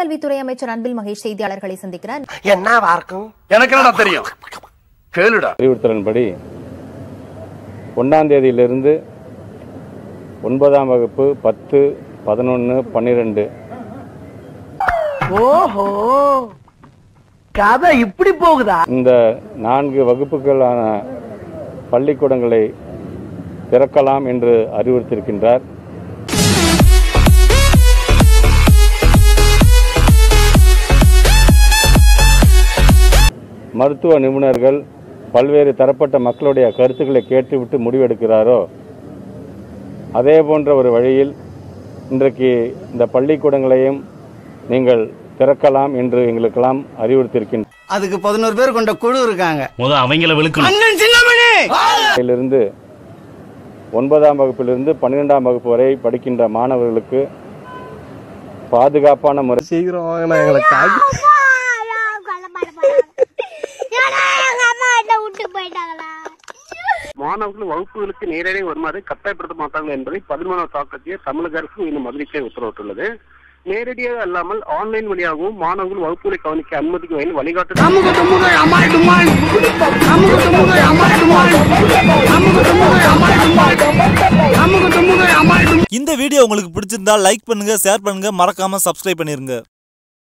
கல்வித்துறை அமைச்சர் அன்பில் மகேஷ் செய்தியாளர்களை சந்திக்கிறார் என்னவா இருக்கும் எனக்கு என்னடா தெரியும் கேளுடா அறிவுறுத்தலின்படி ஒன்றாம் தேதியிலிருந்து ஒன்பதாம் வகுப்பு பத்து பதினொன்று பன்னிரெண்டு ஓஹோ கதை இப்படி போகுதா இந்த நான்கு வகுப்புகளான பள்ளிக்கூடங்களை திறக்கலாம் என்று அறிவுறுத்தியிருக்கின்றார் மருத்துவ நிபுணர்கள் பல்வேறு தரப்பட்ட மக்களுடைய கருத்துக்களை கேட்டுவிட்டு முடிவெடுக்கிறாரோ அதே போன்ற ஒரு வழியில் இன்றைக்கு இந்த பள்ளிக்கூடங்களையும் நீங்கள் திறக்கலாம் என்று எங்களுக்கெல்லாம் அறிவுறுத்தியிருக்கின்ற அதுக்கு பதினோரு பேர் கொண்ட குழு இருக்காங்க முத அவங்கள விழுக்கணும் அண்ணன் சின்னமணி இருந்து ஒன்பதாம் வகுப்பிலிருந்து பன்னிரெண்டாம் வகுப்பு வரை படிக்கின்ற மாணவர்களுக்கு பாதுகாப்பான முறை சீக்கிரம் வாங்கினா எங்களை காட்டி மாணவர்கள் வகுப்புகளுக்கு நேரடி வருமாறு கட்டாயப்படுத்த மாட்டார்கள் என்பதை பதிமூணாம் தாக்கத்திய தமிழக அரசு இன்னும் மதுரைக்கே உத்தரவிட்டுள்ளது நேரடியாக அல்லாமல் ஆன்லைன் வழியாகவும் மாணவர்கள் வகுப்புகளை கவனிக்க அனுமதிக்கும் வகையில் வழிகாட்டு இந்த வீடியோ உங்களுக்கு பிடிச்சிருந்தா லைக் பண்ணுங்க ஷேர் பண்ணுங்க மறக்காம சப்ஸ்கிரைப் பண்ணிருங்க